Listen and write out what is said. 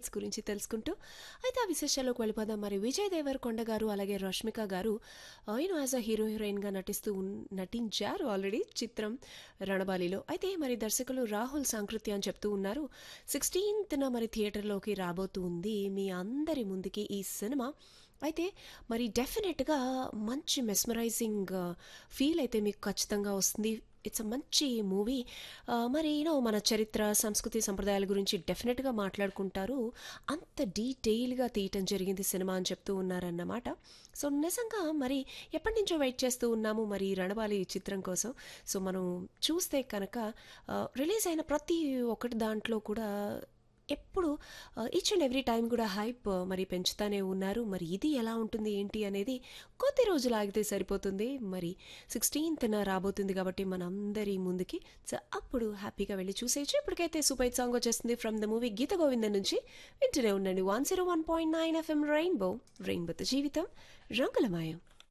updates గురించి తెలుసుకుంటూ అయితే ఆ విశేషాల్లోకి వెళ్ళిపోదాం మరి విజయ్ దేవరకొండ గారు అలాగే రష్మిక గారు యూనో యాజ్ అ హీరో హీరోయిన్గా నటిస్తూ ఉన్- నటించారు ఆల్రెడీ చిత్రం రణబాలిలో అయితే మరి దర్శకులు రాహుల్ సాంకృత్య అని చెప్తూ ఉన్నారు సిక్స్టీన్త్న మరి థియేటర్లోకి రాబోతుంది మీ అందరి ముందుకి ఈ సినిమా అయితే మరి డెఫినెట్గా మంచి మెస్మరైజింగ్ ఫీల్ అయితే మీకు ఖచ్చితంగా వస్తుంది ఇట్స్ అ మంచి మూవీ మరి యూనో మన చరిత్ర సంస్కృతి సంప్రదాయాల గురించి డెఫినెట్గా మాట్లాడుకుంటారు అంత డీటెయిల్గా తీయటం జరిగింది సినిమా అని చెప్తూ ఉన్నారన్నమాట సో నిజంగా మరి ఎప్పటి నుంచో వెయిట్ చేస్తూ ఉన్నాము మరి రణబాలి ఈ చిత్రం కోసం సో మనం చూస్తే కనుక రిలీజ్ అయిన ప్రతి ఒక్కటి దాంట్లో కూడా ఎప్పుడు ఈచ్ అండ్ ఎవ్రీ టైం కూడా హైప్ మరి పెంచుతానే ఉన్నారు మరి ఇది ఎలా ఉంటుంది ఏంటి అనేది కొద్ది రోజులు ఆగితే సరిపోతుంది మరి సిక్స్టీన్త్న రాబోతుంది కాబట్టి మనందరి ముందుకి సో అప్పుడు హ్యాపీగా వెళ్ళి చూసేయచ్చు ఇప్పటికైతే సూపర్ సాంగ్ వచ్చేస్తుంది from the movie Geetha Govindam నుంచి వింటూనే ఉండండి one zero one point nine FM rainbow రెయిన్బోతో జీవితం రంగులమయం